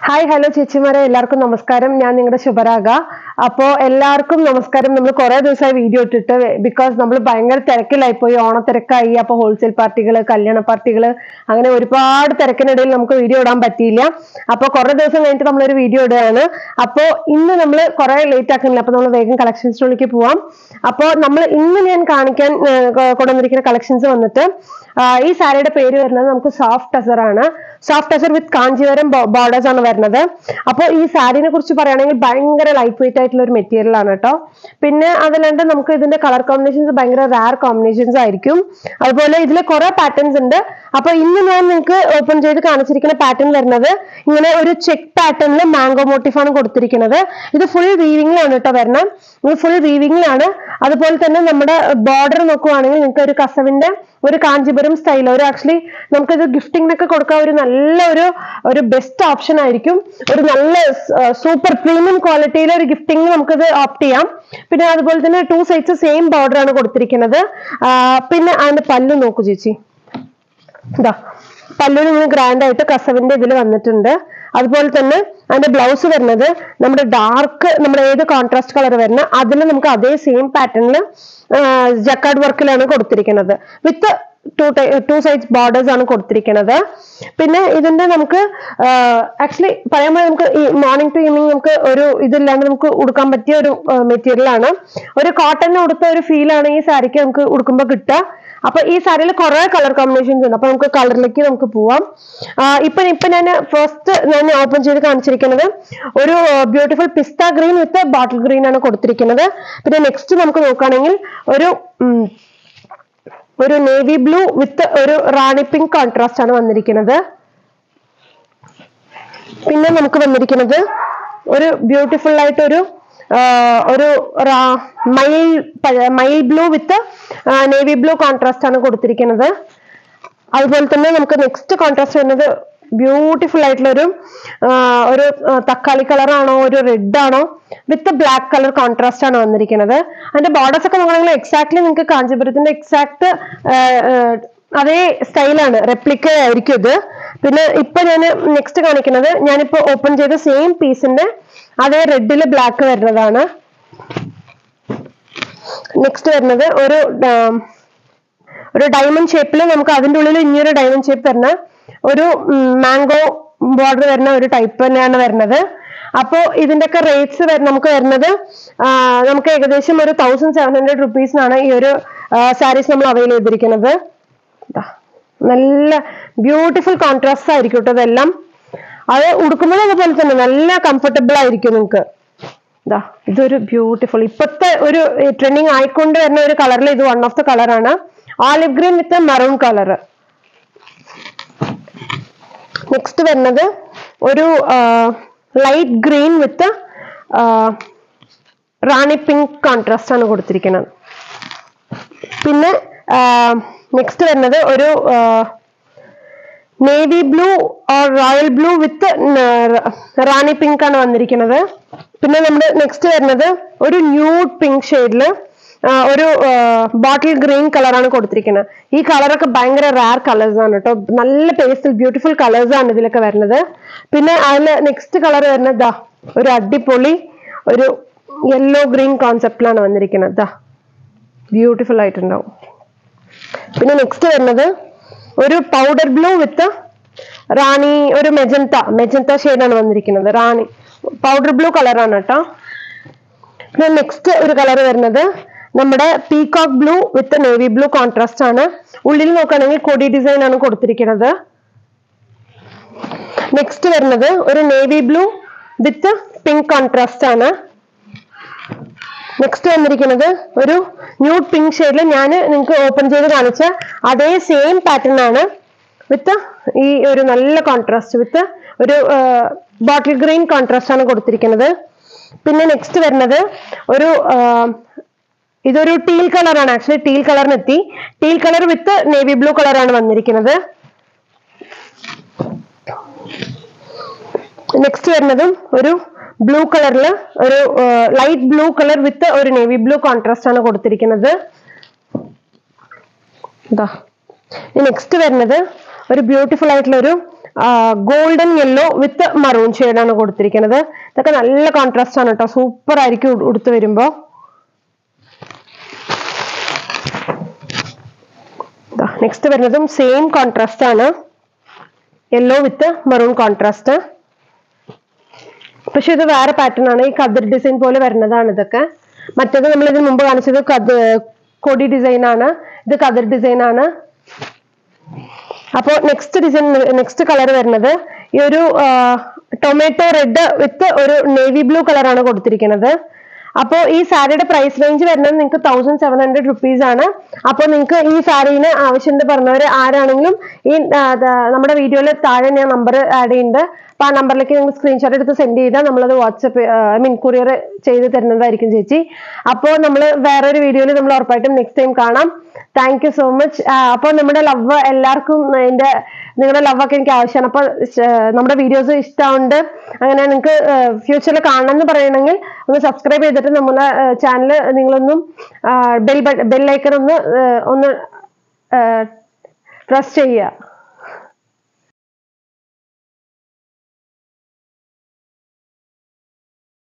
hi hello ചേച്ചിമാരെ എല്ലാവർക്കും നമസ്കാരം ഞാൻ നിങ്ങളുടെ ശുഭരാഗ അപ്പോൾ എല്ലാവർക്കും നമസ്കാരം നമ്മൾ കുറേ ദിവസമായി വീഡിയോ ഇട്ടിട്ട് ബിക്കോസ് നമ്മൾ ഭയങ്കര തിരക്കിലായി പോയി ഓണത്തിരക്കായി അപ്പോൾ ഹോൾസെയിൽ പാർട്ടികൾ കല്യാണ പാർട്ടികൾ അങ്ങനെ ഒരുപാട് തിരക്കിനിടയിൽ നമുക്ക് വീഡിയോ ഇടാൻ പറ്റിയില്ല അപ്പോൾ കുറേ ദിവസം കഴിഞ്ഞിട്ട് നമ്മളൊരു വീഡിയോ ഇടുകയാണ് അപ്പോൾ ഇന്ന് നമ്മൾ കുറേ ലേറ്റ് ആക്കുന്നില്ല അപ്പോൾ നമ്മൾ വേഗം കളക്ഷൻ സ്റ്റോറിലേക്ക് പോവാം അപ്പോൾ നമ്മൾ ഇന്ന് ഞാൻ കാണിക്കാൻ ആ, കൊ- കൊണ്ടുവന്നിരിക്കുന്ന കളക്ഷൻസ് വന്നിട്ട് ആ, ഈ സാരിയുടെ പേര് വരുന്നത് നമുക്ക് സോഫ്റ്റ് ടസർ ആണ് soft tussar with Kanjeevaram borders ആണ് വരുന്നത് അപ്പോൾ ഈ സാരിനെ കുറിച്ച് പറയുകയാണെങ്കിൽ ഭയങ്കര ലൈറ്റ് വെയിറ്റ് ആയിട്ടുള്ള ഒരു മെറ്റീരിയൽ ആണ് കേട്ടോ പിന്നെ അതല്ലാണ്ട് നമുക്ക് ഇതിന്റെ കളർ കോമ്പിനേഷൻസ് ഭയങ്കര റാർ കോമ്പിനേഷൻസ് ആയിരിക്കും അതുപോലെ ഇതിൽ കുറെ പാറ്റേൺസ് ഉണ്ട് അപ്പൊ ഇന്ന് ഞാൻ നിങ്ങൾക്ക് ഓപ്പൺ ചെയ്ത് കാണിച്ചിരിക്കുന്ന പാറ്റേൺ വരുന്നത് ഇങ്ങനെ ഒരു ചെക്ക് പാറ്റേണിൽ മാംഗോ മോട്ടീഫാണ് കൊടുത്തിരിക്കുന്നത് ഇത് ഫുൾ വീവിംഗിലാണ് കേട്ടോ വരുന്നത് ഇത് ഫുൾ വീവിംഗിലാണ് അതുപോലെ തന്നെ നമ്മുടെ ബോർഡർ നോക്കുവാണെങ്കിൽ നിങ്ങൾക്ക് ഒരു കസവിന്റെ ഒരു കാഞ്ചീപുരം സ്റ്റൈൽ ഒരു ആക്ച്വലി നമുക്കിത് ഗിഫ്റ്റിങ്ങിനൊക്കെ കൊടുക്കാൻ ഒരു നല്ല ഒരു ഒരു ബെസ്റ്റ് ഓപ്ഷൻ ആയിരിക്കും ഒരു നല്ല സൂപ്പർ പ്രീമിയം ക്വാളിറ്റിയിലെ ഒരു ഗിഫ്റ്റിംഗ് നമുക്കിത് ഓപ്റ്റ് ചെയ്യാം പിന്നെ അതുപോലെ തന്നെ ടു സൈഡ്സ് സെയിം ബോർഡർ ആണ് കൊടുത്തിരിക്കുന്നത് ആ, പിന്നെ അതിന്റെ പല്ലു നോക്കൂ ചേച്ചി ഇതാ പല്ലുവിന് ഇങ്ങനെ ഗ്രാൻഡ് ആയിട്ട് കസവിന്റെ ഇതിൽ വന്നിട്ടുണ്ട് അതുപോലെ തന്നെ അതിന്റെ ബ്ലൗസ് വരുന്നത് നമ്മുടെ ഡാർക്ക് നമ്മുടെ ഏത് കോൺട്രാസ്റ്റ് കളർ വരുന്ന അതിൽ നമുക്ക് അതേ സെയിം പാറ്റേണിൽ ജക്കാർഡ് വർക്കിലാണ് കൊടുത്തിരിക്കുന്നത് with two two sides borders ആണ് കൊടുത്തിരിക്കുന്നത് പിന്നെ ഇതിന്റെ നമുക്ക് ആക്ച്വലി പറയുമ്പോൾ നമുക്ക് ഈ മോർണിംഗ് ടു ഈവനിങ് നമുക്ക് ഒരു ഇതില്ലാണ്ട് നമുക്ക് ഉടുക്കാൻ പറ്റിയ ഒരു മെറ്റീരിയൽ ആണ് ഒരു കോട്ടൺ ഉടുത്ത ഒരു ഫീൽ ആണ് ഈ സാരിക്ക് നമുക്ക് ഉടുക്കുമ്പോൾ കിട്ടുക അപ്പൊ ഈ സാരിയിൽ കുറെ കളർ കോമ്പിനേഷൻസ് ഉണ്ട് അപ്പൊ നമുക്ക് കളറിലേക്ക് നമുക്ക് പോവാം ആ, ഇപ്പൊ ഇപ്പൊ ഞാൻ ഫസ്റ്റ് ഞാൻ ഓപ്പൺ ചെയ്ത് കാണിച്ചിരിക്കുന്നത് ഒരു beautiful pista green with bottle green ആണ് കൊടുത്തിരിക്കുന്നത് പിന്നെ നെക്സ്റ്റ് നമുക്ക് നോക്കുകയാണെങ്കിൽ ഒരു ഉം, ഒരു നേവി ബ്ലൂ വിത്ത് ഒരു റാണി പിങ്ക് കോൺട്രാസ്റ്റ് ആണ് വന്നിരിക്കുന്നത് പിന്നെ നമുക്ക് വന്നിരിക്കുന്നത് ഒരു ബ്യൂട്ടിഫുൾ ആയിട്ടൊരു ആ, ഒരു റാ- മയിൽ പഴ- മയിൽ blue with navy blue contrast ആണ് കൊടുത്തിരിക്കുന്നത് അതുപോലെ തന്നെ നമുക്ക് നെക്സ്റ്റ് കോൺട്രാസ്റ്റ് വരുന്നത് ബ്യൂട്ടിഫുൾ ആയിട്ടുള്ള ഒരു ആ, ഒരു ആ, തക്കാളി കളറാണോ ഒരു റെഡ് ആണോ വിത്ത് ബ്ലാക്ക് കളർ കോൺട്രാസ്റ്റ് ആണ് വന്നിരിക്കുന്നത് അതിന്റെ ബോർഡേഴ്സ് ഒക്കെ നോക്കുകയാണെങ്കിൽ എക്സാക്ട്ലി നിങ്ങൾക്ക് കാഞ്ചീപുരത്തിന്റെ എക്സാക്ട് അതേ സ്റ്റൈലാണ് റെപ്ലിക്ക ആയിരിക്കും ഇത് പിന്നെ ഇപ്പൊ ഞാൻ നെക്സ്റ്റ് കാണിക്കുന്നത് ഞാനിപ്പോ ഓപ്പൺ ചെയ്ത സെയിം പീസിന്റെ അതേ റെഡില് ബ്ലാക്ക് വരുന്നതാണ് നെക്സ്റ്റ് വരുന്നത് ഒരു ആം, ഒരു ഡയമണ്ട് ഷേപ്പിൽ നമുക്ക് അതിന്റെ ഉള്ളിൽ ഇനിയൊരു ഡയമണ്ട് ഷേപ്പ് വരുന്ന ഒരു മാംഗോ ബോർഡർ വരുന്ന ഒരു ടൈപ്പ് തന്നെയാണ് വരുന്നത് അപ്പോൾ ഇതിന്റെയൊക്കെ റേറ്റ്സ് നമുക്ക് വരുന്നത് ആ, നമുക്ക് ഏകദേശം ഒരു തൗസൻഡ് സെവൻ ഹൺഡ്രഡ് റുപ്പീസിനാണ് ഈ ഒരു സാരീസ് നമ്മൾ അവൈൽ ചെയ്തിരിക്കുന്നത് ദാ, നല്ല ബ്യൂട്ടിഫുൾ കോൺട്രാസ്റ്റ് ആയിരിക്കും കേട്ടോ ഇതെല്ലാം അത് ഉടുക്കുമ്പോഴും അതുപോലെ തന്നെ നല്ല കംഫർട്ടബിൾ ആയിരിക്കും നിങ്ങൾക്ക് ഇതാ ഇതൊരു ബ്യൂട്ടിഫുൾ ഇപ്പോഴത്തെ ഒരു ട്രെൻഡിങ് ആയിക്കൊണ്ട് വരുന്ന ഒരു കളറിൽ ഇത് വൺ ഓഫ് ദ കളറാണ് olive green with maroon colour next വരുന്നത് ഒരു light green with rani pink contrast ആണ് കൊടുത്തിരിക്കുന്നത് പിന്നെ നെക്സ്റ്റ് വരുന്നത് ഒരു navy blue or royal blue with rani pink ആണ് വന്നിരിക്കുന്നത് പിന്നെ നമ്മുടെ നെക്സ്റ്റ് വരുന്നത് ഒരു ന്യൂഡ് പിങ്ക് ഷെയ്ഡില് ഒരു ബോട്ടിൽ ഗ്രീൻ കളറാണ് കൊടുത്തിരിക്കുന്നത് ഈ കളറൊക്കെ ഭയങ്കര റാർ കളേഴ്സ് ആണ് കേട്ടോ നല്ല പേസ്റ്റൽ ബ്യൂട്ടിഫുൾ കളേഴ്സ് ആണ് ഇതിലൊക്കെ വരുന്നത് പിന്നെ അതിൽ നെക്സ്റ്റ് കളർ വരുന്നത് ദാ ഒരു അടിപൊളി ഒരു യെല്ലോ ഗ്രീൻ കോൺസെപ്റ്റിലാണ് വന്നിരിക്കുന്നത് ദാ ബ്യൂട്ടിഫുൾ ആയിട്ടുണ്ടാവും പിന്നെ നെക്സ്റ്റ് വരുന്നത് ഒരു പൗഡർ ബ്ലൂ വിത്ത് റാണി ഒരു മെജന്ത മെജന്ത ഷെയ്ഡാണ് വന്നിരിക്കുന്നത് റാണി പൗഡർ ബ്ലൂ കളറാണ് കേട്ടോ പിന്നെ നെക്സ്റ്റ് ഒരു കളർ വരുന്നത് നമ്മുടെ peacock blue with navy blue contrast ആണ് ഉള്ളിൽ നോക്കുകയാണെങ്കിൽ കൊടി ഡിസൈൻ ആണ് കൊടുത്തിരിക്കുന്നത് നെക്സ്റ്റ് വരുന്നത് ഒരു navy blue with pink contrast ആണ് നെക്സ്റ്റ് വന്നിരിക്കുന്നത് ഒരു ന്യൂഡ് പിങ്ക് ഷെയ്ഡിൽ ഞാൻ നിങ്ങൾക്ക് ഓപ്പൺ ചെയ്ത് കാണിച്ച അതേ സെയിം പാറ്റേൺ ആണ് വിത്ത് ഈ ഒരു നല്ല കോൺട്രാസ്റ്റ് വിത്ത് ഒരു ബോട്ടിൽ ഗ്രീൻ കോൺട്രാസ്റ്റ് ആണ് കൊടുത്തിരിക്കുന്നത് പിന്നെ നെക്സ്റ്റ് വരുന്നത് ഒരു ആ, ഇതൊരു ടീൽ കളറാണ് ആക്ച്വലി ടീൽ കളറിനെത്തി teal colour with navy blue കളറാണ് വന്നിരിക്കുന്നത് നെക്സ്റ്റ് വരുന്നതും ഒരു ബ്ലൂ കളറിൽ ഒരു ലൈറ്റ് ബ്ലൂ കളർ വിത്ത് ഒരു നേവി ബ്ലൂ കോൺട്രാസ്റ്റ് ആണ് കൊടുത്തിരിക്കുന്നത് ഇതാ നെക്സ്റ്റ് വരുന്നത് ഒരു ബ്യൂട്ടിഫുൾ ആയിട്ടുള്ള ഒരു ഗോൾഡൻ യെല്ലോ വിത്ത് മറൂൺ ആണ് കൊടുത്തിരിക്കുന്നത് ഇതൊക്കെ നല്ല കോൺട്രാസ്റ്റ് ആണ് കേട്ടോ സൂപ്പർ ആയിരിക്കും ഉടു- ഉടുത്ത് വരുമ്പോ നെക്സ്റ്റ് വരുന്നതും സെയിം കോൺട്രാസ്റ്റ് ആണ് യെല്ലോ വിത്ത് മറൂൺ കോൺട്രാസ്റ്റ് പക്ഷെ ഇത് വേറെ പാറ്റേൺ ആണ് ഈ കതിർ ഡിസൈൻ പോലെ വരുന്നതാണ് ഇതൊക്കെ മറ്റേത് നമ്മൾ ഇതിന് മുമ്പ് കാണിച്ചത് കത് കൊടി ഡിസൈൻ ആണ് ഇത് കതിർ ഡിസൈൻ ആണ് അപ്പോൾ നെക്സ്റ്റ് ഡിസൈൻ നെക്സ്റ്റ് കളർ വരുന്നത് ഈ ഒരു ടൊമാറ്റോ റെഡ് വിത്ത് ഒരു നേവി ബ്ലൂ കളറാണ് കൊടുത്തിരിക്കുന്നത് അപ്പോൾ ഈ സാരിയുടെ പ്രൈസ് റേഞ്ച് വരുന്നത് നിങ്ങൾക്ക് തൗസൻഡ് സെവൻ ഹൺഡ്രഡ് റുപ്പീസ് ആണ് അപ്പോൾ നിങ്ങൾക്ക് ഈ സാരീന് ആവശ്യമുണ്ട് പറഞ്ഞവർ ആരാണെങ്കിലും ഈ ആ, ദ- നമ്മുടെ വീഡിയോയിൽ താഴെ ഞാൻ നമ്പർ ആഡ് ചെയ്യുന്നുണ്ട് അപ്പോൾ ആ നമ്പറിലേക്ക് നിങ്ങൾ സ്ക്രീൻഷോട്ട് എടുത്ത് സെൻഡ് ചെയ്താൽ നമ്മളത് വാട്സപ്പ് ഐ മീൻ കൊറിയർ ചെയ്ത് തരുന്നതായിരിക്കും ചേച്ചി അപ്പോൾ നമ്മൾ വേറൊരു വീഡിയോയിൽ നമ്മൾ ഉറപ്പായിട്ടും നെക്സ്റ്റ് ടൈം കാണാം താങ്ക് യു സോ മച്ച് അപ്പോൾ നമ്മുടെ ലവ് എല്ലാവർക്കും എൻ്റെ നിങ്ങളുടെ ലവ് ഒക്കെ എനിക്ക് ആവശ്യമാണ് അപ്പോൾ നമ്മുടെ വീഡിയോസ് ഇഷ്ടമുണ്ട് അങ്ങനെ നിങ്ങൾക്ക് ഫ്യൂച്ചറിൽ കാണണം എന്ന് പറയണമെങ്കിൽ ഒന്ന് സബ്സ്ക്രൈബ് ചെയ്തിട്ട് നമ്മുടെ ചാനൽ നിങ്ങളൊന്നും ബെൽ ബെൽ ഐക്കൺ ഒന്ന് ആ, ഒന്ന് പ്രസ് ചെയ്യുക